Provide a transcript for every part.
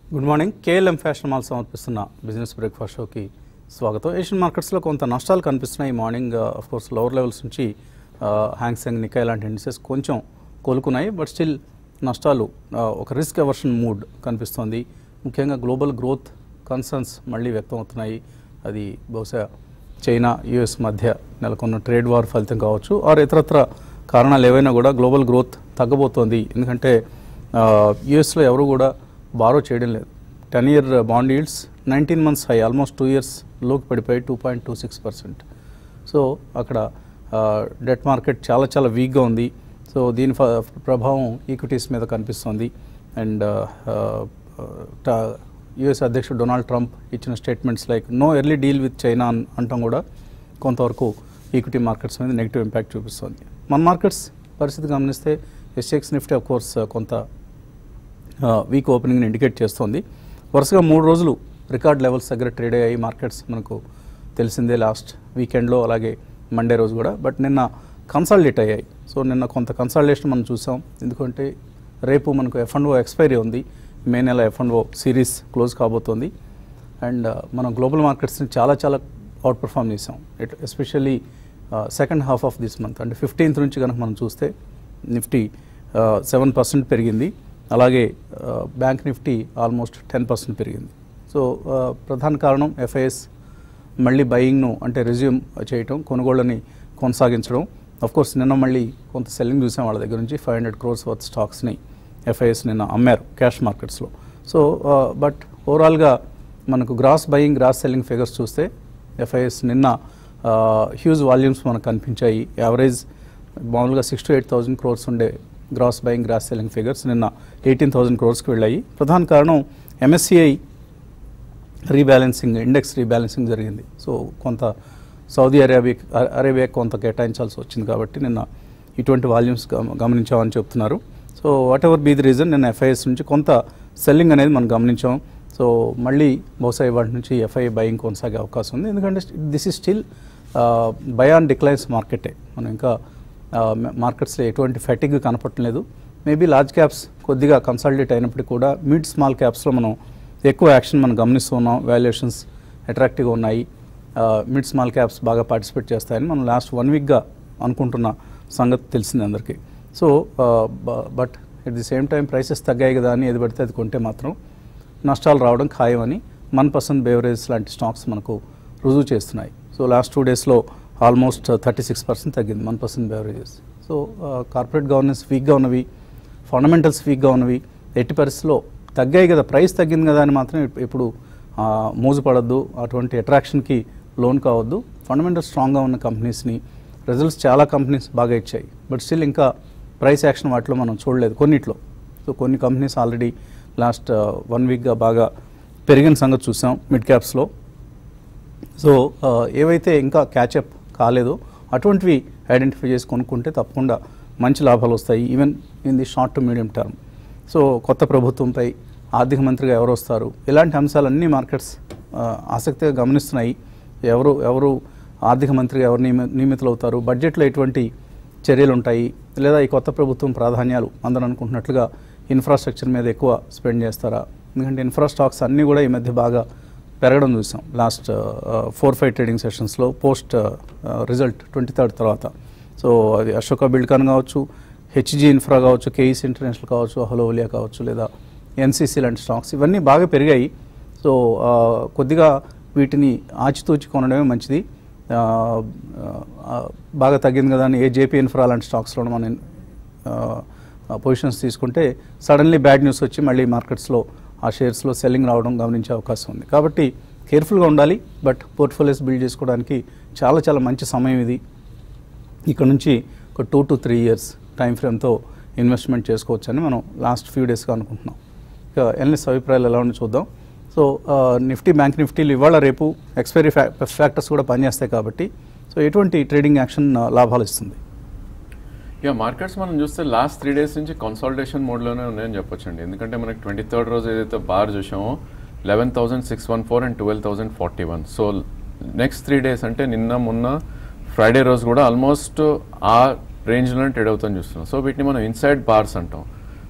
Good morning KLM fashion mall సమర్పిస్తున్న business breakfast షోకి స్వాగతం ఏషియన్ మార్కెట్స్లో కొంత నష్టాలు కనిపిస్తున్నాయి ఈ morning of course lower levels నుంచి హ్యాంగ్సెంగ్ నికాయ్ లాంటి ఇండిసెస్ కొంచెం కోలుకున్నాయి బట్ స్టిల్ నష్టాలు ఆ, ఒక రిస్క్ ఎవర్షన్ మూడ్ కనిపిస్తోంది ముఖ్యంగా గ్లోబల్ గ్రోత్ కన్సర్న్స్ మళ్ళీ వ్యక్తం అవుతున్నాయి అది బహుశా చైనా యుఎస్ మధ్య నెలకొన్న ట్రేడ్ వార్ ఫలితం కావచ్చు ఆర్ ఇతరత్ర కారణాలు ఏవైనా కూడా గ్లోబల్ గ్రోత్ తగ్గబోతోంది ఎందుకంటే యుఎస్లో ఎవరు కూడా బారో చేయడం లేదు ten year bond yields nineteen months high almost two years లోకి పడిపోయి two point two six percent so అక్కడ డెట్ మార్కెట్ చాలా చాలా వీక్గా ఉంది సో దీని ఫ- ప్రభావం ఈక్విటీస్ మీద కనిపిస్తుంది అండ్ యుఎస్ అధ్యక్షుడు డొనాల్డ్ ట్రంప్ ఇచ్చిన statements like no early deal with China అన్ అంటాం కూడా కొంతవరకు ఈక్విటీ మార్కెట్స్ మీద నెగిటివ్ ఇంపాక్ట్ చూపిస్తుంది మన మార్కెట్స్ పరిస్థితి గమనిస్తే ఎస్ఎక్స్ నిఫ్టీ ఆఫ్ కోర్స్ కొంత వీక్ ఓపెనింగ్ని ఇండికేట్ చేస్తోంది వరుసగా మూడు రోజులు రికార్డ్ లెవెల్స్ దగ్గర ట్రేడ్ అయ్యాయి మార్కెట్స్ మనకు తెలిసిందే లాస్ట్ వీకెండ్లో అలాగే మండే రోజు కూడా బట్ నిన్న కన్సాలిడేట్ అయ్యాయి సో నిన్న కొంత కన్సాలిడేషన్ మనం చూసాం ఎందుకంటే రేపు మనకు ఎఫ్ అండ్ ఓ ఎక్స్పైరీ ఉంది మే నెల F and O series close కాబోతోంది అండ్ మనం గ్లోబల్ మార్కెట్స్ని చాలా చాలా అవుట్ పర్ఫామ్ చేసాం it especially second half of this month అంటే ఫిఫ్టీన్త్ నుంచి కనుక మనం చూస్తే నిఫ్టీ సెవెన్ పర్సెంట్ పెరిగింది అలాగే bank Nifty almost ten percent పెరిగింది సో ప్రధాన కారణం ఎఫ్ఐఎస్ మళ్ళీ బయింగ్ను అంటే రెజ్యూమ్ చేయటం కొనుగోళ్ళని కొనసాగించడం అఫ్ కోర్స్ నిన్న మళ్ళీ కొంత సెల్లింగ్ చూసాం వాళ్ళ దగ్గర నుంచి ఫైవ్ హండ్రెడ్ క్రోర్స్ వర్త్ స్టాక్స్ని ఎఫ్ఐఎస్ నిన్న అమ్మారు క్యాష్ మార్కెట్స్లో సో బట్ ఓవరాల్గా మనకు gross buying gross selling figures చూస్తే ఎఫ్ఐఎస్ నిన్న హ్యూజ్ వాల్యూమ్స్ మనకు కనిపించాయి యావరేజ్ మామూలుగా six to eight thousand crores ఉండే gross buying gross selling figures నిన్న ఎయిటీన్ థౌసండ్ క్రోర్స్కి వెళ్ళాయి ప్రధాన కారణం ఎంఎస్సిఐ రీబ్యాలెన్సింగ్ ఇండెక్స్ రీబ్యాలెన్సింగ్ జరిగింది సో కొంత సౌదీ అరేబియా అరేబియా కొంత కేటాయించాల్సి వచ్చింది కాబట్టి నిన్న ఇటువంటి వాల్యూమ్స్ గమ- గమనించామని చెప్తున్నారు so whatever be the reason నిన్న ఎఫ్ఐఎస్ నుంచి కొంత సెల్లింగ్ అనేది మనం గమనించాం సో మళ్ళీ బహుశా ఇవాటి నుంచి ఎఫ్ఐ బయింగ్ కొనసాగే అవకాశం ఉంది ఎందుకంటే this is still buy on declines మార్కెటే మనం ఇంకా మార్కెట్స్లో ఎటువంటి ఫెటిగ్ కనపడలేదు మేబీ లార్జ్ క్యాప్స్ కొద్దిగా కన్సాలిడేట్ అయినప్పటికీ కూడా మిడ్ స్మాల్ క్యాప్స్లో మనం ఎక్కువ యాక్షన్ మనం గమనిస్తున్నాం వాల్యుయేషన్స్ అట్రాక్టివ్గా ఉన్నాయి మిడ్ స్మాల్ క్యాప్స్ బాగా పార్టిసిపేట్ చేస్తాయని మనం లాస్ట్ వన్ వీక్గా అనుకుంటున్న సంగతి తెలిసింది అందరికీ so but at the same time prices తగ్గాయి కదా అని ఏది పడితే అది కొంటే మాత్రం నష్టాలు రావడం ఖాయమని మన్ పర్సెంట్ బేవరేజ్ లాంటి స్టాక్స్ మనకు రుజువు చేస్తున్నాయి సో లాస్ట్ టూ డేస్లో ఆల్మోస్ట్ థర్టీ సిక్స్ పర్సెంట్ తగ్గింది one percent beverages so corporate governance వీక్గా ఉన్నవి ఫండమెంటల్స్ వీక్గా ఉన్నవి ఎట్టి పరిస్థితిలో తగ్గాయి కదా ప్రైస్ తగ్గింది కదా అని మాత్రం ఇప్- ఇప్పుడు ఆ, మోజు పడద్దు అటువంటి అట్రాక్షన్కి లోన్ కావద్దు ఫండమెంటల్ స్ట్రాంగ్గా ఉన్న కంపెనీస్ని రిజల్ట్స్ చాలా కంపెనీస్ బాగా ఇచ్చాయి బట్ స్టిల్ ఇంకా ప్రైస్ యాక్షన్ వాటిలో మనం చూడలేదు కొన్నిట్లో సో కొన్ని కంపెనీస్ ఆల్రెడీ లాస్ట్ వన్ వీక్గా బాగా పెరిగిన సంగతి చూసాం మిడ్ క్యాప్స్లో సో ఆ, ఏవైతే ఇంకా క్యాచప్ కాలేదో అటువంటివి ఐడెంటిఫై చేసి కొనుక్కుంటే తప్పకుండా మంచి లాభాలు వస్తాయి even in the short to medium term so కొత్త ప్రభుత్వంపై ఆర్థిక మంత్రిగా ఎవరు వస్తారు ఇలాంటి అంశాలన్నీ మార్కెట్స్ ఆ, ఆసక్తిగా గమనిస్తున్నాయి ఎవరు ఎవరు ఆర్థిక మంత్రిగా ఎవరు నియమి నియమితులు అవుతారు బడ్జెట్లో ఎటువంటి చర్యలు ఉంటాయి లేదా ఈ కొత్త ప్రభుత్వం ప్రాధాన్యాలు అందరూ అనుకుంటున్నట్లుగా ఇన్ఫ్రాస్ట్రక్చర్ మీద ఎక్కువ స్పెండ్ చేస్తారా ఎందుకంటే ఇన్ఫ్రా స్టాక్స్ అన్నీ కూడా ఈ మధ్య బాగా పెరగడం చూసాం లాస్ట్ ఫోర్ ఫైవ్ ట్రేడింగ్ సెషన్స్లో పోస్ట్ రిజల్ట్ ట్వంటీ థర్డ్ తర్వాత సో అది అశోక బిల్డ్కాన్ కావచ్చు హెచ్జీ ఇన్ఫ్రా కావచ్చు కేఈస్ ఇంటర్నేషనల్ కావచ్చు హలోలియా కావచ్చు లేదా ఎన్సీసీ లాంటి స్టాక్స్ ఇవన్నీ బాగా పెరిగాయి సో ఆ, కొద్దిగా వీటిని ఆచితూచి కొనడమే మంచిది ఆ, ఆ, బాగా తగ్గింది కదా అని ఏ జేపీ ఇన్ఫ్రా లాంటి స్టాక్స్లో మనం పొజిషన్స్ తీసుకుంటే సడన్లీ బ్యాడ్ న్యూస్ వచ్చి మళ్ళీ మార్కెట్స్లో ఆ షేర్స్లో సెల్లింగ్ రావడం గమనించే అవకాశం ఉంది కాబట్టి కేర్ఫుల్గా ఉండాలి బట్ పోర్ట్ఫోలియోస్ బిల్డ్ చేసుకోవడానికి చాలా చాలా మంచి సమయం ఇది ఇక్కడ నుంచి ఒక two to three years time ఫ్రేమ్తో ఇన్వెస్ట్మెంట్ చేసుకోవచ్చని మనం లాస్ట్ ఫ్యూ డేస్గా అనుకుంటున్నాం ఇక ఎన్ఎస్ అభిప్రాయాలు ఎలా ఉందో చూద్దాం సో నిఫ్టీ బ్యాంక్ నిఫ్టీలు ఇవాళ రేపు ఎక్స్పైరీ ఫ్యా ఫ్యాక్టర్స్ కూడా పనిచేస్తాయి కాబట్టి సో ఎటువంటి ట్రేడింగ్ యాక్షన్ ఆ, లాభాలు ఇస్తుంది యా మార్కెట్స్ మనం చూస్తే లాస్ట్ త్రీ డేస్ నుంచి కన్సాలిడేషన్ మోడ్లోనే ఉన్నాయని చెప్పొచ్చండి ఎందుకంటే మనకి ట్వంటీ థర్డ్ రోజు ఏదైతే బార్ చూసామో eleven thousand six one four and twelve thousand forty one so next three days అంటే నిన్న మొన్న ఫ్రైడే రోజు కూడా ఆల్మోస్ట్ ఆ రేంజ్లోనే ట్రేడ్ అవుతాం చూస్తున్నాం సో వీటిని మనం ఇన్సైడ్ బార్స్ అంటాం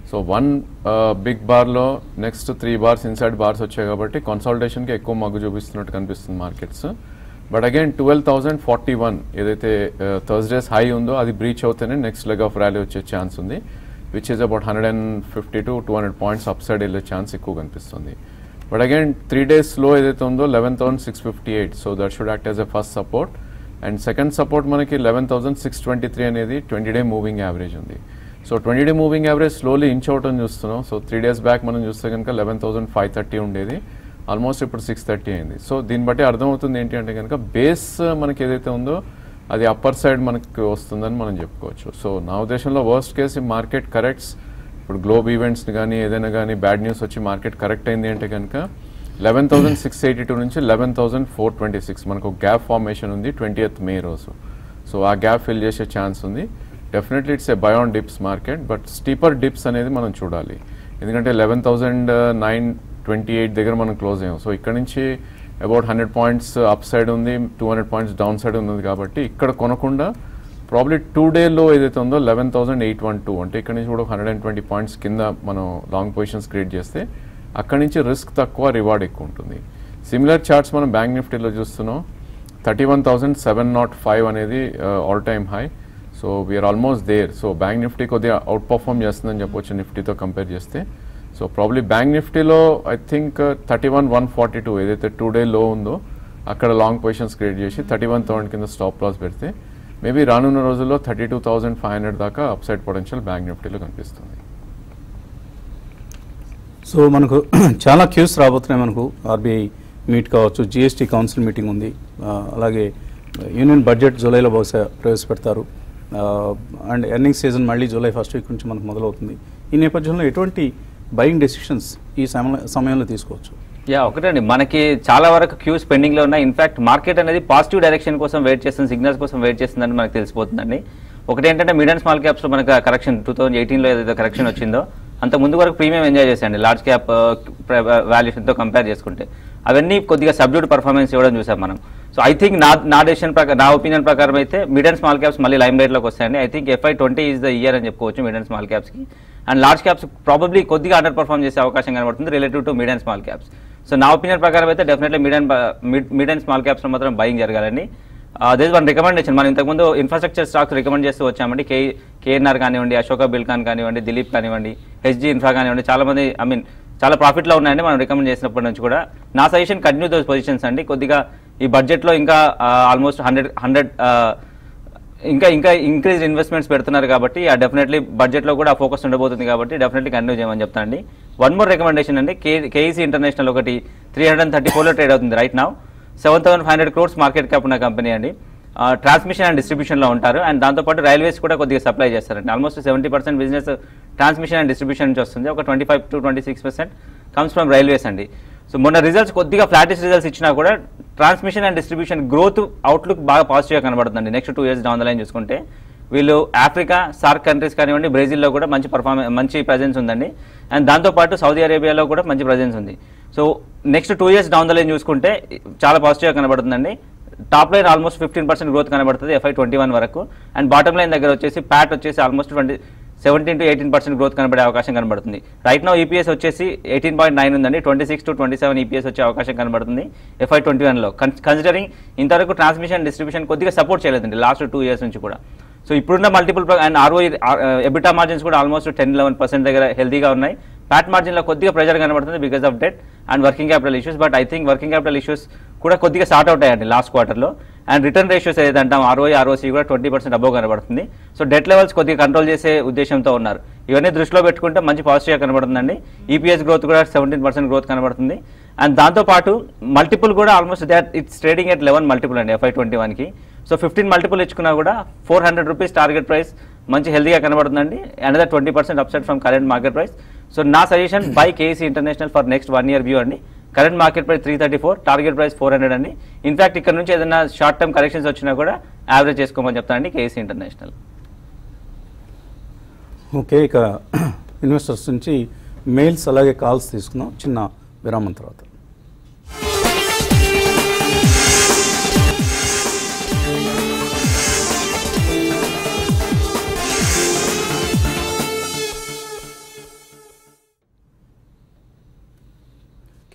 సో వన్ బిగ్ బార్లో next three bars inside bars వచ్చాయి కాబట్టి కన్సల్టేషన్కి ఎక్కువ మగ్గు చూపిస్తున్నట్టు కనిపిస్తుంది markets but again twelve thousand forty one ఏదైతే థర్స్డేస్ హై ఉందో అది బ్రీచ్ అవుతేనే నెక్స్ట్ లెగ్ ఆఫ్ ర్యాలీ వచ్చే ఛాన్స్ ఉంది which is about hundred and fifty to two hundred points up side వెళ్ళే ఛాన్స్ ఎక్కువ కనిపిస్తుంది బట్ అగైన్ త్రీ డేస్ లో ఏదైతే ఉందో eleven thousand six fifty eight so that should act as a first support and second support మనకి eleven thousand six twenty three అనేది twenty day moving average ఉంది so twenty day moving average slowly inch out అని చూస్తున్నాం so three days back మనం చూస్తే కనుక eleven thousand five thirty ఉండేది almost ఇప్పుడు సిక్స్ థర్టీ అయింది సో దీన్ని బట్టి అర్థమవుతుంది ఏంటి అంటే కనుక బేస్ మనకి ఏదైతే ఉందో అది అప్పర్ సైడ్ మనకి వస్తుందని మనం చెప్పుకోవచ్చు సో నా ఉద్దేశంలో వర్స్ట్ కేస్ ఈ మార్కెట్ కరెక్ట్స్ ఇప్పుడు గ్లోబ్ ఈవెంట్స్ కానీ ఏదైనా కానీ బ్యాడ్ న్యూస్ వచ్చి మార్కెట్ కరెక్ట్ అయింది అంటే కనుక eleven thousand six eighty two నుంచి eleven thousand four twenty six మనకు గ్యాప్ ఫార్మేషన్ ఉంది ట్వంటీ మే రోజు సో ఆ గ్యాప్ ఫిల్ చేసే ఛాన్స్ ఉంది definitely it's a buy on dips market but steeper dips అనేది మనం చూడాలి ఎందుకంటే లెవెన్ థౌసండ్ నైన్ ట్వంటీ ఎయిట్ దగ్గర మనం క్లోజ్ అయ్యాం సో ఇక్కడ నుంచి about hundred points up side ఉంది two hundred points down side ఉంది కాబట్టి ఇక్కడ కొనకుండా ప్రాబ్లీ టూ డేలో ఏదైతే ఉందో eleven thousand eight one two అంటే ఇక్కడ నుంచి కూడా హండ్రెడ్ అండ్ ట్వంటీ పాయింట్స్ కింద మనం లాంగ్ పొజిషన్స్ క్రియేట్ చేస్తే అక్కడి నుంచి రిస్క్ తక్కువ రివార్డ్ ఎక్కువ ఉంటుంది సిమిలర్ చార్ట్స్ మనం బ్యాంక్ నిఫ్టీలో చూస్తున్నాం thirty one thousand seven naught five అనేది all time high so we are almost there so bank Nifty కొద్దిగా అవుట్ పర్ఫామ్ చేస్తుందని చెప్పొచ్చు నిఫ్టీతో కంపేర్ చేస్తే సో ప్రాబ్లీ బ్యాంక్ నిఫ్టీలో I think thirty one one forty two ఏదైతే టూ డే లో ఉందో అక్కడ లాంగ్ పొజిషన్స్ క్రియేట్ చేసి థర్టీ వన్ థౌసండ్ కింద స్టాప్ లాస్ పెడితే మేబీ రానున్న రోజుల్లో thirty two thousand five hundred దాకా అప్సైడ్ పొటెన్షియల్ బ్యాంక్ నిఫ్టీలో కనిపిస్తుంది సో మనకు చాలా క్యూస్ రాబోతున్నాయి మనకు ఆర్బీఐ మీట్ కావచ్చు జిఎస్టీ కౌన్సిల్ మీటింగ్ ఉంది ఆ, అలాగే యూనియన్ బడ్జెట్ జూలైలో బహుశా ప్రవేశపెడతారు అండ్ ఎర్నింగ్ సీజన్ మళ్ళీ జూలై ఫస్ట్ వీక్ నుంచి మనకు మొదలవుతుంది ఈ నేపథ్యంలో ఎటువంటి బయింగ్ డెసిషన్స్ ఈ సమయ సమయంలో తీసుకోవచ్చు యా ఒకటండి మనకి చాలా వరకు క్యూస్ పెండింగ్ లో ఉన్నాయి ఇన్ఫాక్ట్ మార్కెట్ అనేది పాజిటివ్ డైరెక్షన్ కోసం వెయిట్ చేస్తుంది సిగ్నల్స్ కోసం వెయిట్ చేస్తుందని మనకు తెలిసిపోతుందండి ఒకటి ఏంటంటే మిడ్ అండ్ స్మాల్ క్యాప్స్ లో మనకు కరెక్షన్ టూ థౌసండ్ ఎయిటీన్లో ఏదైతే కరెక్షన్ వచ్చిందో అంత ముందు వరకు ప్రీమియం ఎంజాయ్ చేశాండి లార్జ్ క్యాప్ వాల్యుయేషన్తో కంపేర్ చేసుకుంటే అవన్నీ కొద్దిగా సబ్డ్యూడ్ పర్ఫార్మెన్స్ ఇవ్వడం చూసాం మనం సో ఐ థింక్ నా నా డెసిషన్ ప్రకారం నా ఒపీనియన్ ప్రకారం అయితే మిడ్ అండ్ స్మాల్ క్యాప్స్ మళ్ళీ లైమ్ లైట్లోకి వస్తాయండి I think FI twenty is the year అని చెప్పుకోవచ్చు మిడ్ అండ్ స్మాల్ క్యాప్స్కి అండ్ లార్జ్ క్యాప్స్ ప్రాబబ్లీ కొద్దిగా అండర్ పర్ఫామ్ చేసే అవకాశం కనబడుతుంది relative to mid and small caps so నా ఒపీనియన్ ప్రకారం అయితే definitely mid and mid mid and small క్యాప్స్లో మాత్రం బయింగ్ జరగాలండి దేస్ వన్ రికమెండేషన్ మనం ఇంతకుముందు ఇన్ఫ్రాస్ట్రక్చర్ స్టాక్స్ రికమెండ్ చేస్తూ వచ్చామండి కే కేఎన్ఆర్ కానివ్వండి అశోక బిల్కాన్ కానివ్వండి దిలీప్ కానివ్వండి హెచ్జీ ఇన్ఫ్రా కానివ్వండి చాలా మంది ఐ మీన్ చాలా ప్రాఫిట్లో ఉన్నాయండి మనం రికమెండ్ చేసినప్పటి నుంచి కూడా నా సజెషన్ కంటిన్యూ దోస్ పొజిషన్స్ అండి కొద్దిగా ఈ బడ్జెట్లో ఇంకా ఆల్మోస్ట్ హండ్రెడ్ హండ్రెడ్ ఇంకా ఇంకా ఇంక్రీజ్ ఇన్వెస్ట్మెంట్స్ పెడుతున్నారు కాబట్టి ఆ డెఫినెట్లీ బడ్జెట్లో కూడా ఫోకస్ ఉండబోతుంది కాబట్టి డెఫినెట్లీ కంటిన్యూ చేయమని చెప్తానండి వన్ మోర్ రికమెండేషన్ అండి కే కేఈసీ ఇంటర్నేషనల్ ఒకటి త్రీ హండ్రెడ్ అండ్ థర్టీ ఫోర్లో ట్రేడ్ అవుతుంది right now seven thousand five hundred crores market cap ఉన్న కంపెనీ అండి ట్రాన్స్మిషన్ అండ్ డిస్ట్రిబ్యూషన్లో ఉంటారు అండ్ దాంతోపాటు రైల్వేస్ కూడా కొద్దిగా సప్లై చేస్తారండి almost seventy percent business transmission and distribution నుంచి వస్తుంది ఒక twenty five to twenty six percent comes from railways అండి సో మొన్న రిజల్ట్స్ కొద్దిగా ఫ్లాటిష్ రిజల్ట్స్ ఇచ్చినా కూడా transmission and distribution growth outlook బాగా పాజిటివ్గా కనబడుతుంది next two years down the line చూసుకుంటే వీళ్ళు ఆఫ్రికా సార్క్ కంట్రీస్ కానివ్వండి బ్రెజిల్లో కూడా మంచి పర్ఫార్మెన్స్ మంచి ప్రజెన్స్ ఉందండి అండ్ దాంతోపాటు సౌదీ అరేబియాలో కూడా మంచి ప్రజెన్స్ ఉంది so next two years down the line చూసుకుంటే చాలా పాజిటివ్గా కనబడుతుందండి top line almost fifteen percent growth కనబడుతుంది ఎఫ్ఐ ట్వంటీ వన్ వరకు అండ్ బాటమ్ లైన్ దగ్గర వచ్చేసి ప్యాట్ వచ్చేసి almost twenty seventeen to eighteen percent growth కనబడే అవకాశం కనబడుతుంది రైట్ నో ఈపీఎస్ వచ్చేసి ఎయిటీన్ పాయింట్ నైన్ ఉందండి twenty six to twenty seven EPS వచ్చే అవకాశం కనబడుతుంది ఎఫ్ఐ ట్వంటీ వన్లో కన్సిడరింగ్ ఇంతవరకు ట్రాన్స్మిషన్ డిస్ట్రిబ్యూషన్ కొద్దిగా సపోర్ట్ చేయలేదండి లాస్ట్ టూ ఇయర్స్ నుంచి కూడా సో ఇప్పుడున్న multiple and RO EBITDA margins కూడా ఆల్మోస్ట్ టెన్ లెవెన్ పర్సెంట్ దగ్గర హెల్తీగా ఉన్నాయి ప్యాట్ మార్జిన్లో కొద్దిగా ప్రెజర్ కనబడుతుంది because of debt and working capital issues but I think working capital issues కూడా కొద్దిగా సార్ట్ అవుట్ అయ్యండి లాస్ట్ క్వార్టర్లో అండ్ రిటర్న్ రేషియోస్ ఏదైతే అంటాం ఆర్ఓఐ ఆర్ఓసీ కూడా ట్వంటీ పర్సెంట్ అబోవ్ కనబడుతుంది సో డెట్ లెవెల్స్ కొద్దిగా కంట్రోల్ చేసే ఉద్దేశంతో ఉన్నారు ఇవన్నీ దృష్టిలో పెట్టుకుంటే మంచి పాజిటివ్గా కనబడుతుందండి ఈపీఎస్ గ్రోత్ కూడా సెవెంటీన్ పర్సెంట్ గ్రోత్ కనబడుతుంది అండ్ దాంతోపాటు మల్టిపుల్ కూడా almost that it's trading at eleven multiple అండి ఎఫ్ఐ ట్వంటీ వన్కి సో ఫిఫ్టీన్ మల్టిపుల్ ఇచ్చుకున్నా కూడా four hundred rupees target price మంచి హెల్దీగా కనబడుతుందండి another twenty percent upside from current market price so నా suggestion by KC international for next one year view అండి current market price three thirty four target price four hundred అండి in fact ఇక్కడ నుంచి ఏదైనా short term corrections వచ్చినా కూడా average చేసుకోమని చెప్తానండి కేసీ ఇంటర్నేషనల్ ఓకే ఇక ఇన్వెస్టర్స్ నుంచి మెయిల్స్ అలాగే కాల్స్ తీసుకుందాం చిన్న విరామం తర్వాత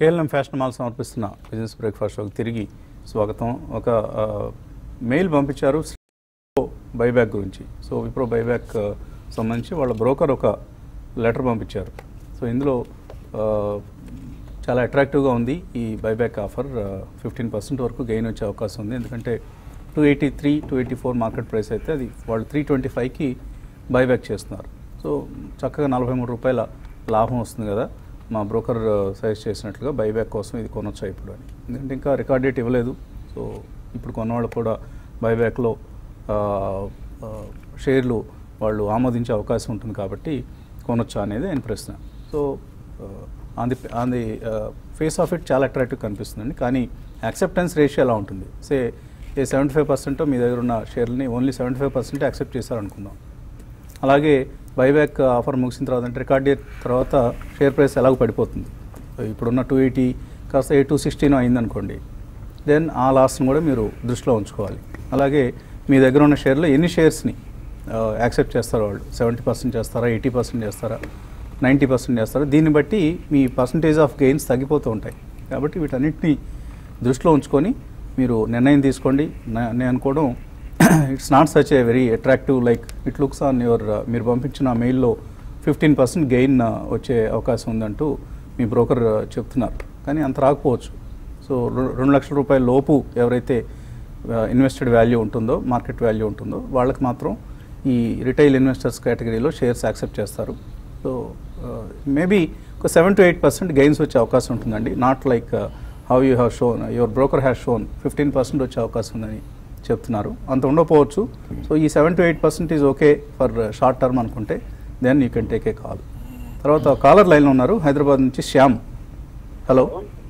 కేఎల్ఎం ఫ్యాషన్ మాల్ సమర్పిస్తున్న బిజినెస్ బ్రేక్ఫాస్ట్ షోకి తిరిగి స్వాగతం ఒక ఆ, మెయిల్ పంపించారు బైబ్యాక్ గురించి సో విప్రో బైబ్యాక్ ఆ, సంబంధించి వాళ్ళ బ్రోకర్ ఒక లెటర్ పంపించారు సో ఇందులో ఆ, చాలా అట్రాక్టివ్గా ఉంది ఈ బైబ్యాక్ ఆఫర్ ఫిఫ్టీన్ పర్సెంట్ వరకు గెయిన్ వచ్చే అవకాశం ఉంది ఎందుకంటే two eighty three two eighty four market price అయితే అది వాళ్ళు త్రీ ట్వంటీ ఫైవ్కి బైబ్యాక్ చేస్తున్నారు సో చక్కగా నలభై మూడు రూపాయల లాభం వస్తుంది కదా మా బ్రోకర్ సజెస్ట్ చేసినట్లుగా బైబ్యాక్ కోసం ఇది కొనొచ్చా ఇప్పుడు అని ఎందుకంటే ఇంకా రికార్డ్ డేట్ ఇవ్వలేదు సో ఇప్పుడు కొన్నవాళ్ళు కూడా బైబ్యాక్లో ఆ, ఆ, షేర్లు వాళ్ళు ఆమోదించే అవకాశం ఉంటుంది కాబట్టి కొనొచ్చా అనేది ఆయన ప్రశ్న so on the on the face of it చాలా అట్రాక్టివ్ కనిపిస్తుందండి కానీ యాక్సెప్టెన్స్ రేషియో ఎలా ఉంటుంది say a seventy five percent మీ దగ్గర ఉన్న షేర్ని only seventy five percent accept చేశారనుకుందాం అలాగే బైబ్యాక్ ఆఫర్ ముగిసిన తర్వాత అంటే రికార్డ్ డేట్ తర్వాత షేర్ ప్రైస్ ఎలాగో పడిపోతుంది ఇప్పుడున్న టూ ఎయిటీ కాస్త ఎయిట్ టూ సిక్స్టీన్ అయిందనుకోండి దెన్ ఆ లాస్ని కూడా మీరు దృష్టిలో ఉంచుకోవాలి అలాగే మీ దగ్గర ఉన్న షేర్లో ఎన్ని షేర్స్ని యాక్సెప్ట్ చేస్తారో వాళ్ళు సెవెంటీ పర్సెంట్ చేస్తారా ఎయిటీ పర్సెంట్ చేస్తారా నైంటీ పర్సెంట్ చేస్తారా దీన్ని బట్టి మీ పర్సంటేజ్ ఆఫ్ గెయిన్స్ తగ్గిపోతూ ఉంటాయి కాబట్టి వీటన్నిటిని దృష్టిలో ఉంచుకొని మీరు నిర్ణయం తీసుకోండి నా- నేను అనుకోవడం it's not such a very attractive like it looks on your మీరు పంపించిన మెయిల్లో ఫిఫ్టీన్ పర్సెంట్ గెయిన్ వచ్చే అవకాశం ఉందంటూ మీ బ్రోకర్ చెప్తున్నారు కానీ అంత రాకపోవచ్చు సో రె- రెండు లక్షల రూపాయల లోపు ఎవరైతే ఇన్వెస్టెడ్ వాల్యూ ఉంటుందో మార్కెట్ వాల్యూ ఉంటుందో వాళ్ళకి మాత్రం ఈ రిటైల్ ఇన్వెస్టర్స్ కేటగిరీలో షేర్స్ యాక్సెప్ట్ చేస్తారు సో మేబీ ఒక seven to eight percent gains వచ్చే అవకాశం ఉంటుందండి not like how you have shown your broker has shown fifteen percent వచ్చే అవకాశం ఉందని చెప్తున్నారు అంత ఉండకపోవచ్చు సో ఈ seven to eight percent is okay for short term అనుకుంటే then you can take a call తర్వాత కాలర్ లైన్లో ఉన్నారు హైదరాబాద్ నుంచి శ్యామ్ హలో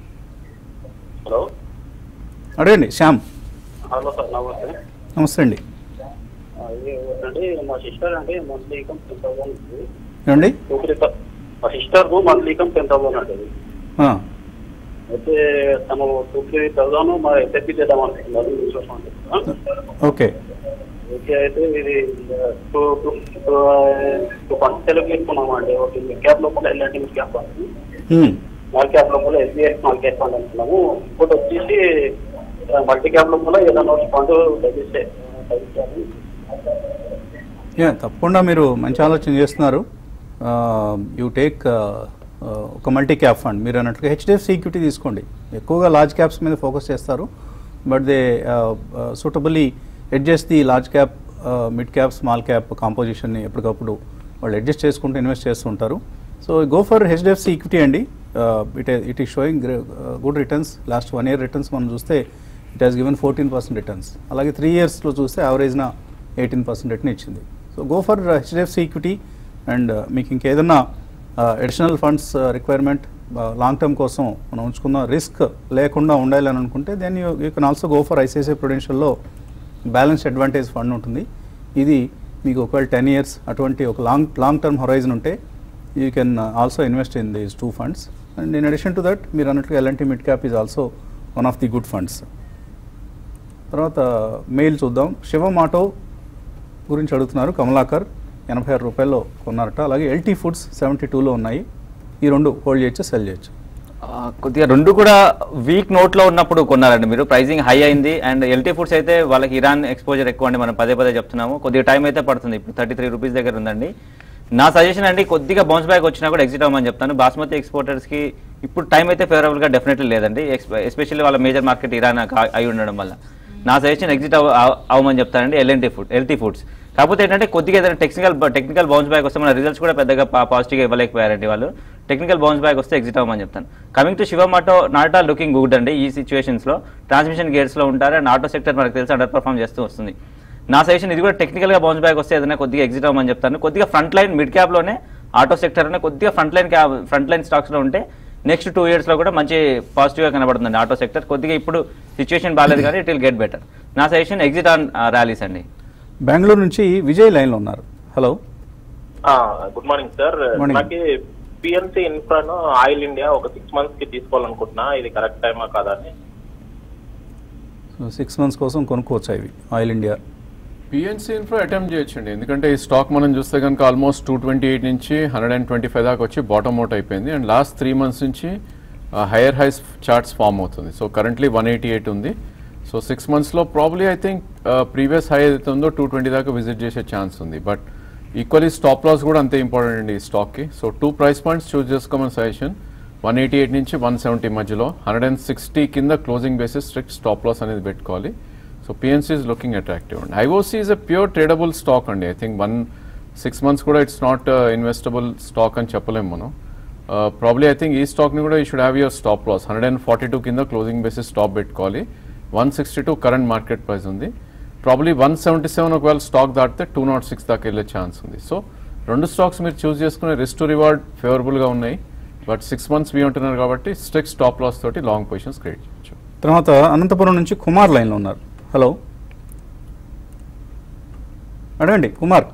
హలో అడగండి శ్యామ్ హలో సార్ నమస్తే నమస్తే అండి ఆ, ఇది అంటే మా సిస్టర్ అంటే మంత్లీ ఇన్కమ్ టెన్ థౌసండ్ ఉంది ఏమండి టూ త్రీ థౌ- మా sister monthly income ten thousand ఉంటుంది ఆ, అయితే తను టూ త్రీ థౌసండ్ మా ఎస్ఐపి చేద్దాం అనుకుంటున్నారు మ్యూచువల్ ఫండ్ ఓకే ఓకే అయితే ఇది two two two funds select చేసుకున్నామండి ఒకటి మిడ్ క్యాప్ లోపల ఎల్ఎన్టీ మిడ్ క్యాప్ అని హ్మ్. స్మాల్ క్యాప్ లోపల ఎస్బీఐ స్మాల్ క్యాప్ ఫండ్ అనుకున్నాము ఇంకోటి వచ్చేసి మల్టీ క్యాప్ లోపల ఏదైనా ఒక ఫండ్ సజెస్ట్ సజెస్ట్ యా తప్పకుండా మీరు మంచి ఆలోచన చేస్తున్నారు యూ టేక్ ఒక మల్టీ క్యాప్ ఫండ్ మీరు అన్నట్లుగా హెచ్డిఎఫ్ ఈక్విటీ తీసుకోండి ఎక్కువగా లార్జ్ క్యాప్స్ మీద ఫోకస్ చేస్తారు but they suitably adjust the large cap mid cap small cap కాంపోజిషన్ని ఎప్పటికప్పుడు వాళ్ళు అడ్జస్ట్ చేసుకుంటూ ఇన్వెస్ట్ చేస్తుంటారు so go for HDFC equity అండి it it is showing good returns last one year returns మనం చూస్తే it has given fourteen percent returns అలాగే three ఇయర్స్లో చూస్తే యావరేజ్న ఎయిటీన్ పర్సెంట్ రిటర్న్ ఇచ్చింది so go for HDFC equity and మీకు ఇంకేదన్నా additional funds requirement long term కోసం మనం ఉంచుకున్న రిస్క్ లేకుండా ఉండాలి అని అనుకుంటే then you you can also go for ICICI ప్రొడెన్షియల్లో బ్యాలెన్స్ అడ్వాంటేజ్ ఫండ్ ఉంటుంది ఇది మీకు ఒకవేళ టెన్ ఇయర్స్ అటువంటి ఒక లాంగ్ లాంగ్ టర్మ్ హొరైజన్ ఉంటే you can also invest in these two funds and in addition to that మీరు అన్నట్టుగా LNT mid cap is also one of the good funds తర్వాత మెయిల్ చూద్దాం శివం ఆటో గురించి అడుగుతున్నారు కమలాకర్ ఎనభై ఆరు రూపాయల్లో కొన్నారట అలాగే ఎల్టీ ఫుడ్స్ సెవెంటీ టూలో ఉన్నాయి ఈ రెండు హోల్డ్ చేయొచ్చు సెల్ చేయొచ్చు ఆ, కొద్దిగా రెండు కూడా వీక్ నోట్ లో ఉన్నప్పుడు కొన్నారండి మీరు ప్రైసింగ్ హై అయింది అండ్ ఎల్టీ ఫుడ్స్ అయితే వాళ్ళకి ఇరాన్ ఎక్స్పోజర్ ఎక్కువ అండి మనం పదే పదే చెప్తున్నాము కొద్దిగా టైం అయితే పడుతుంది ఇప్పుడు థర్టీ త్రీ రూపీస్ దగ్గర ఉందండి నా సజెషన్ అండి కొద్దిగా బౌన్స్ బ్యాక్ వచ్చినా కూడా ఎగ్జిట్ అవ్వమని చెప్తాను బాస్మతి ఎక్స్పోర్టర్స్ కి ఇప్పుడు టైం అయితే ఫేవరబుల్ గా డెఫినెట్లీ లేదండి ఎస్పెషల్లీ వాళ్ళ మేజర్ మార్కెట్ ఇరాన్ కా- అయి ఉండడం వల్ల నా సజెషన్ ఎగ్జిట్ అవ అవ- అవ్వమని చెప్తానండి ఎల్ఎన్టీ ఫుడ్ ఎల్టీ ఫుడ్స్ కాకపోతే ఏంటంటే కొద్దిగా ఏదైనా టెక్నికల్ టెక్నికల్ బౌన్స్ బ్యాక్ వస్తే మన రిజల్ట్స్ కూడా పెద్దగా పాజిటివ్గా ఇవ్వలేకపోయారండి వాళ్ళు టెక్నికల్ బౌన్స్ బ్యాక్ వస్తే ఎగ్జిట్ అవ్వమని చెప్తాను coming to Shivam auto not all looking good అండి ఈ సిచ్యువేషన్స్ లో ట్రాన్స్మిషన్ గేట్స్ లో ఉంటారు అండ్ ఆటో సెక్టర్ మనకు తెలిసి అండర్ పర్ఫామ్ చేస్తూ వస్తుంది నా సజెషన్ ఇది కూడా టెక్నికల్ గా బౌన్స్ బ్యాక్ వస్తే ఏదైనా కొద్దిగా ఎగ్జిట్ అవ్వమని చెప్తాను కొద్దిగా ఫ్రంట్ లైన్ మిడ్ క్యాప్ లోనే ఆటో సెక్టర్ అనే కొద్దిగా front line cap front line stocks లో ఉంటే నెక్స్ట్ టూ ఇయర్స్ లో కూడా మంచి పాజిటివ్ గా కనబడుతుంది ఆటో సెక్టర్ కొద్దిగా ఇప్పుడు సిచ్యువేషన్ బాగాలేదు కానీ ఇట్ విల్ గెట్ బెటర్ నా సజెషన్ ఎగ్జిట్ ఆన్ ర్యాలీస్ అండి బెంగళూరు నుంచి విజయ్ లైన్లో ఉన్నారు hello good morning sir Morning. నాకు పిఎన్సి ఇన్ఫ్రాను ఆయిల్ ఇండియా ఒక సిక్స్ మంత్స్ కి తీసుకోవాలనుకుంటున్నా ఇది కరెక్ట్ టైమా కాదా అని సో సిక్స్ మంత్స్ కోసం కొనుక్కోవచ్చు ఇవి oil India PNC infra attempt చేయొచ్చండి ఎందుకంటే ఈ స్టాక్ మనం చూస్తే కనుక ఆల్మోస్ట్ టూ ట్వంటీ ఎయిట్ నుంచి హండ్రెడ్ అండ్ ట్వంటీ ఫైవ్ దాకా వచ్చి బాటమ్ అవుట్ అయిపోయింది అండ్ లాస్ట్ త్రీ మంత్స్ నుంచి హైయర్ హైస్ చార్ట్స్ ఫామ్ అవుతుంది so currently one eighty eight ఉంది సో సిక్స్ మంత్స్లో probably I think previous high ఏదైతే ఉందో టూ ట్వంటీ దాకా విజిట్ చేసే ఛాన్స్ ఉంది బట్ ఈక్వల్లీ స్టాప్ లాస్ కూడా అంతే ఇంపార్టెంట్ అండి ఈ స్టాక్కి so two price points choose చేసుకోమని సజెషన్ వన్ ఎయిటీ ఎయిట్ నుంచి వన్ సెవెంటీ మధ్యలో హండ్రెడ్ అండ్ సిక్స్టీ కింద closing basis strict stop loss అనేది పెట్టుకోవాలి so PNC is looking attractive అండి IOC is a pure tradable stock అండి I think one six months కూడా it's not investable stock అని చెప్పలేము మనం ప్రాబ్లీ ఐ థింక్ ఈ స్టాక్ని కూడా you should have your stop loss hundred and forty two కింద క్లోజింగ్ బేసిస్ స్టాప్ పెట్టుకోవాలి one sixty two current market price ఉంది ప్రాబ్లీ వన్ సెవెంటీ సెవెన్ ఒకవేళ స్టాక్ దాటితే టూ నాట్ సిక్స్ దాకా వెళ్ళే ఛాన్స్ ఉంది సో రెండు స్టాక్స్ మీరు చూస్ చేసుకునే రిస్క్ టు రివార్డ్ ఫేవరబుల్గా ఉన్నాయి బట్ సిక్స్ మంత్స్ మీ ఉంటున్నారు కాబట్టి స్ట్రిక్ట్ స్టాప్ లాస్ తోటి లాంగ్ పొజిషన్స్ క్రియేట్ చేయొచ్చు తర్వాత అనంతపురం నుంచి కుమార్ లైన్లో ఉన్నారు హలో అడగండి Kumar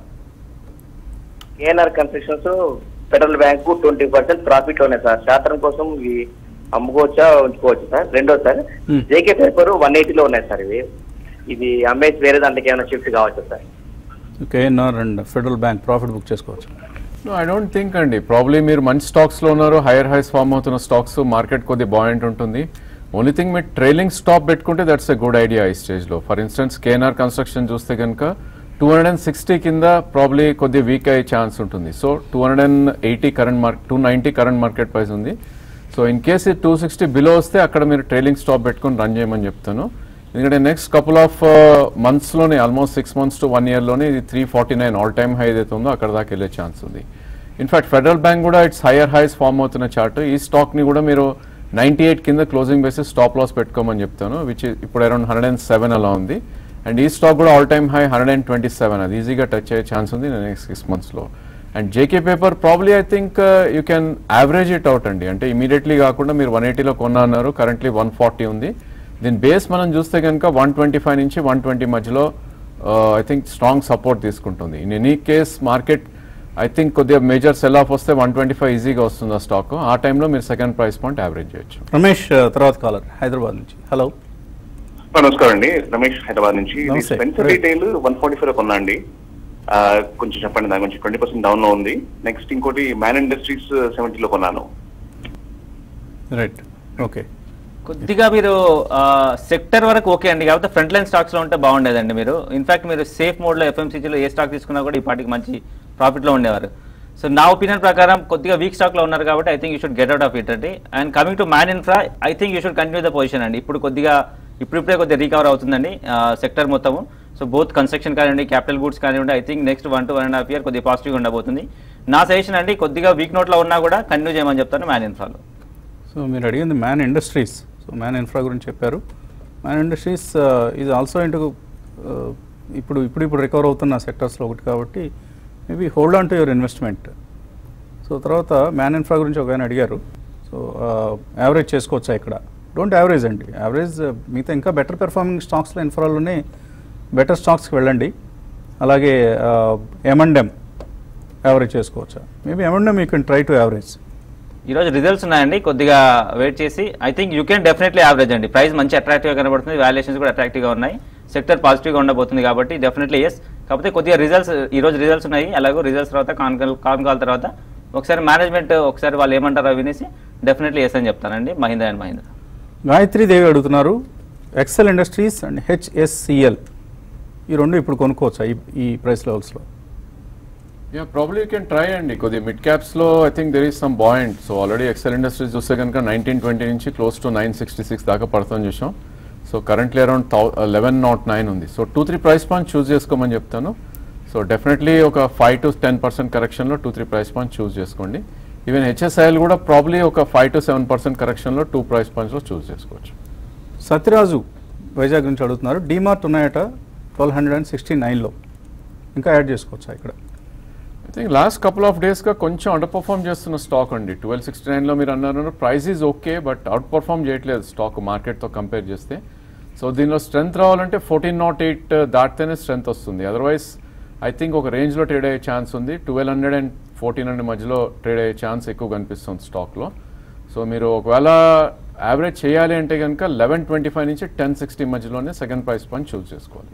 ANR constructions federal bank twenty percent profit ఉన్నాయి సార్ శాతం కోసం ఇవి అమ్ముకోవచ్చా ఉంచుకోవచ్చు సార్ రెండో sir Hmm. JK paper one ఎయిటీలో ఉన్నాయి సార్ ఇవి ఇది అమ్మేసి వేరే దాంట్లోకి ఏమైనా షిఫ్ట్ కావచ్చు sir KNR and federal bank profit book చేసుకోవచ్చు నో ఐ డోంట్ థింక్ అండి ప్రాబ్లీ మీరు మంచి స్టాక్స్లో ఉన్నారు హైయర్ హైస్ ఫామ్ అవుతున్న స్టాక్స్ మార్కెట్ కొద్ది బాయింట్ ఉంటుంది ఓన్లీ థింగ్ మీరు ట్రైలింగ్ స్టాప్ పెట్టుకుంటే దట్స్ ఎ గుడ్ ఐడియా ఈ స్టేజ్లో ఫర్ ఇన్స్టెన్స్ కేఎన్ఆర్ కన్స్ట్రక్షన్ చూస్తే కనుక టూ హండ్రెడ్ అండ్ సిక్స్టీ కింద ప్రాబ్లీ కొద్ది వీక్ అయ్యే ఛాన్స్ ఉంటుంది so two hundred and eighty current market two ninety current market price ఉంది సో ఇన్ కేస్ ఇది టూ సిక్స్టీ బిలో వస్తే అక్కడ మీరు ట్రైలింగ్ స్టాప్ పెట్టుకొని రన్ చేయమని చెప్తాను ఎందుకంటే నెక్స్ట్ కపుల్ ఆఫ్ మంత్స్లోనే almost six months to one ఇయర్లోనే ఇది three forty nine all time high ఏదైతే ఉందో అక్కడ దాకా వెళ్ళే ఛాన్స్ ఉంది ఇన్ఫాక్ట్ ఫెడరల్ బ్యాంక్ కూడా ఇట్స్ హైయర్ హైస్ ఫామ్ అవుతున్న చార్ట్ ఈ స్టాక్ని కూడా మీరు నైంటీ ఎయిట్ కింద క్లోజింగ్ బేసిస్ స్టాప్ లాస్ పెట్టుకోమని చెప్తాను విచ్ ఇప్పుడు అరౌండ్ హండ్రెడ్ అండ్ సెవెన్ అలా ఉంది అండ్ ఈ స్టాక్ కూడా all time high hundred and twenty seven అది ఈజీగా టచ్ అయ్యే ఛాన్స్ ఉంది నెక్స్ట్ సిక్స్ మంత్స్లో and JK paper probably I think you can average it out అండి అంటే ఇమీడియట్లీ కాకుండా మీరు వన్ ఎయిటీలో కొన్నా అన్నారు కరెంట్లీ వన్ ఫార్టీ ఉంది దీని బేస్ మనం చూస్తే కనుక వన్ ట్వంటీ ఫైవ్ నుంచి వన్ ట్వంటీ మధ్యలో ఐ థింక్ స్ట్రాంగ్ సపోర్ట్ తీసుకుంటుంది in any case market I think కొద్దిగా మేజర్ సెల్ ఆఫ్ వస్తే వన్ ట్వంటీ ఫైవ్ ఈజీగా వస్తుంది ఆ స్టాక్ ఆ టైంలో మీరు సెకండ్ ప్రైస్ పాయింట్ యావరేజ్ చేయొచ్చు రమేష్ uh, తర్వాత కాలర్ హైదరాబాద్ నుంచి హలో నమస్కారం అండి రమేష్ హైదరాబాద్ నుంచి ఇది నమస్తే. Spencer right. Retail one forty five కొన్నా అండి ఆ, కొంచెం చెప్పండి దాని గురించి ట్వంటీ పర్సెంట్ డౌన్ లో ఉంది నెక్స్ట్ ఇంకోటి మ్యాన్ ఇండస్ట్రీస్ సెవెంటీలో కొన్నాను రైట్ ఓకే కొద్దిగా మీరు సెక్టర్ వరకు ఓకే అండి కాకపోతే ఫ్రంట్ లైన్ స్టాక్స్ లో ఉంటే బాగుండేదండి మీరు ఇన్ఫాక్ట్ మీరు సేఫ్ మోడ్ లో ఎఫ్ఎంసీజీలో ఏ స్టాక్ తీసుకున్నా కూడా ఈ పాటికి మంచి ప్రాఫిట్ లో ఉండేవారు సో నా ఒపీనియన్ ప్రకారం కొద్దిగా వీక్ స్టాక్ లో ఉన్నారు కాబట్టి I think you should get out of it అండి and coming to man infra I think you should continue the position అండి ఇప్పుడు కొద్దిగా ఇప్పుడిప్పుడే కొద్దిగా రీకవర్ అవుతుందండి సెక్టర్ మొత్తము సో బోత్ కన్స్ట్రక్షన్ కానివ్వండి క్యాపిటల్ గూడ్స్ కానివ్వండి I think next one to one and half year కొద్దిగా పాజిటివ్గా ఉండబోతుంది నా సజెషన్ అండి కొద్దిగా వీక్ నోట్లో ఉన్నా కూడా కంటిన్యూ చేయమని చెప్తాను మ్యాన్ ఇన్ఫ్రాలో సో మీరు అడిగింది man industries so man infra గురించి చెప్పారు మ్యాన్ ఇండస్ట్రీస్ ఇది ఆల్సో ఇంటూ ఇప్పుడు ఇప్పుడు ఇప్పుడు రికవర్ అవుతున్న సెక్టర్స్లో ఒకటి కాబట్టి maybe hold on to your investment so తర్వాత మ్యాన్ ఇన్ఫ్రా గురించి ఒక ఆయన అడిగారు సో యావరేజ్ చేసుకోవచ్చా ఇక్కడ డోంట్ యావరేజ్ అండి యావరేజ్ మిగతా ఇంకా బెటర్ పెర్ఫార్మింగ్ స్టాక్స్లో ఇన్ఫ్రాలోనే బెటర్ స్టాక్స్కి వెళ్ళండి అలాగే ఎమండెమ్ యావరేజ్ చేసుకోవచ్చా maybe M and M you can try to average ఈరోజు రిజల్ట్స్ ఉన్నాయండి కొద్దిగా వెయిట్ చేసి I think you can definitely average అండి ప్రైస్ మంచి అట్రాక్టివ్గా కనబడుతుంది వాల్యుయేషన్స్ కూడా అట్రాక్టివ్గా ఉన్నాయి సెక్టర్ పాజిటివ్గా ఉండబోతుంది కాబట్టి డెఫినెట్లీ ఎస్ కాకపోతే కొద్దిగా రిజల్ట్స్ ఈ రోజు రిజల్ట్స్ ఉన్నాయి అలాగే రిజల్ట్స్ తర్వాత కాన్ కాన్ కాల్ తర్వాత ఒకసారి మేనేజ్మెంట్ ఒకసారి వాళ్ళు ఏమంటారో వినేసి డెఫినెట్లీ ఎస్ అని చెప్తానండి మహీంద్రా అండ్ మహీంద్రా గాయత్రి దేవి అడుగుతున్నారు ఎక్సెల్ ఇండస్ట్రీస్ అండ్ హెచ్ఎస్సిఎల్ ఈ రెండు ఇప్పుడు కొనుక్కోవచ్చా ఈ ఈ ప్రైస్ లెవెల్స్లో yeah probably you can try అండి కొద్దిగా మిడ్ క్యాప్స్లో I think there is some point so already Excel Industries చూస్తే కనుక నైన్టీన్ ట్వంటీ నుంచి close to nine sixty six దాకా పడుతుంది చూసాం so currently around thou eleven naught nine ఉంది so two three price point choose చేసుకోమని చెప్తాను సో డెఫినెట్లీ ఒక ఫైవ్ టు టెన్ పర్సెంట్ కరెక్షన్లో two three price point choose చేసుకోండి ఈవెన్ హెచ్ఎస్ఐఎల్ కూడా ప్రాబ్లీ ఒక ఫైవ్ టు సెవెన్ పర్సెంట్ కరెక్షన్లో two price పాయింట్స్లో చూస్ చేసుకోవచ్చు సత్యరాజు వైజాగ్ నుంచి అడుగుతున్నారు డీమార్ట్ ఉన్నాయట ట్వెల్వ్ హండ్రెడ్ అండ్ సిక్స్టీ నైన్లో ఇంకా యాడ్ చేసుకోవచ్చా ఇక్కడ I think last couple of డేస్గా కొంచెం అండర్ పర్ఫామ్ చేస్తున్న స్టాక్ అండి ట్వెల్వ్ సిక్స్టీ నైన్లో మీరు అన్నారు price is okay but out perform చేయట్లేదు స్టాక్ మార్కెట్తో కంపేర్ చేస్తే సో దీనిలో స్ట్రెంత్ రావాలంటే ఫోర్టీన్ నాట్ ఎయిట్ దాటితేనే స్ట్రెంత్ వస్తుంది అదర్వైజ్ ఐ థింక్ ఒక రేంజ్లో ట్రేడ్ అయ్యే ఛాన్స్ ఉంది twelve hundred and fourteen hundred మధ్యలో ట్రేడ్ అయ్యే ఛాన్స్ ఎక్కువ కనిపిస్తుంది స్టాక్లో సో మీరు ఒకవేళ యావరేజ్ చేయాలి అంటే కనుక లెవెన్ ట్వంటీ ఫైవ్ నుంచి టెన్ సిక్స్టీ మధ్యలోనే సెకండ్ ప్రైస్ పాయింట్ చూస్ చేసుకోవాలి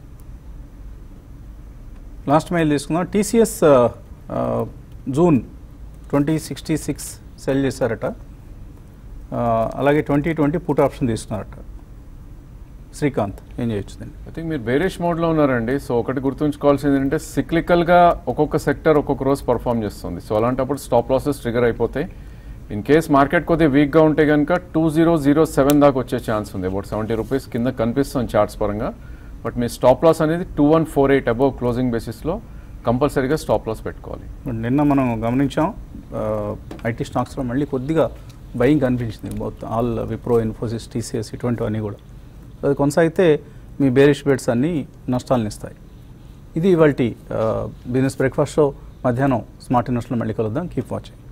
లాస్ట్ మైల్ తీసుకుందాం TCS June twenty sixty six sell చేశారట ఆ, అలాగే ట్వంటీ ట్వంటీ పుట్ ఆప్షన్ తీసుకున్నారట శ్రీకాంత్ ఏం చేయొచ్చు దీన్ని ఐ థింక్ మీరు బేరిష్ మోడ్లో ఉన్నారండి సో ఒకటి గుర్తుంచుకోవాల్సింది ఏంటంటే సిక్లికల్గా ఒక్కొక్క సెక్టర్ ఒక్కొక్క రోజు పర్ఫామ్ చేస్తుంది సో అలాంటప్పుడు స్టాప్ లాసెస్ ట్రిగర్ అయిపోతాయి ఇన్ కేస్ మార్కెట్ కొద్దిగా వీక్గా ఉంటే కనుక టూ జీరో జీరో సెవెన్ దాకా వచ్చే ఛాన్స్ ఉంది అబౌట్ సెవెంటీ రూపీస్ కింద కనిపిస్తుంది చార్ట్స్ పరంగా బట్ మీ స్టాప్ లాస్ అనేది two one four eight above closing బేసిస్లో కంపల్సరీగా స్టాప్ లాస్ పెట్టుకోవాలి నిన్న మనం గమనించాం ఐటీ స్టాక్స్లో మళ్ళీ కొద్దిగా బయింగ్ కనిపించింది both all Wipro Infosys TCS ఇటువంటివన్నీ కూడా అది కొనసాగితే మీ బేరిష్ బెడ్స్ అన్నీ నష్టాలను ఇస్తాయి ఇది ఇవాళ బిజినెస్ బ్రేక్ఫాస్ట్ షో మధ్యాహ్నం స్మార్ట్ ఇన్వెస్ట్లో మళ్ళీ కలుద్దాం కీప్ వాచింగ్